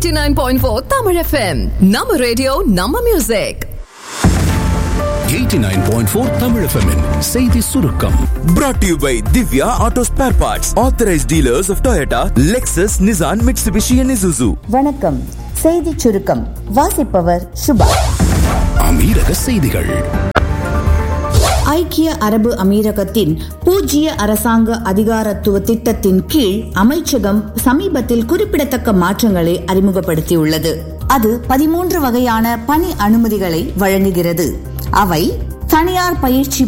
89.4 Tamil FM. நம்ம radio நம்ம music 89.4 Tamil FM -இன் செய்தி சுருக்கம் Brought to you by Divya Auto Spare Parts, authorized dealers of Toyota, Lexus, Nissan, Mitsubishi, and Isuzu. வணக்கம் செய்திச் சுருக்கம் வாசிப்பவர் சுபா அமீரக செய்திகள் ஐக்கிய அரபு அமீரகத்தின் பூஜ்ய அரசாங்க அதிகாரத்துவ திட்டத்தின் கீழ் அமைச்சகம் சமீபத்தில் குறிப்பிடத்தக்க மாற்றங்களை அறிமுகப்படுத்தியுள்ளது அது பதிமூன்று வகையான பணி அனுமதிகளை வழங்குகிறது அவை தனியார் பயிற்சி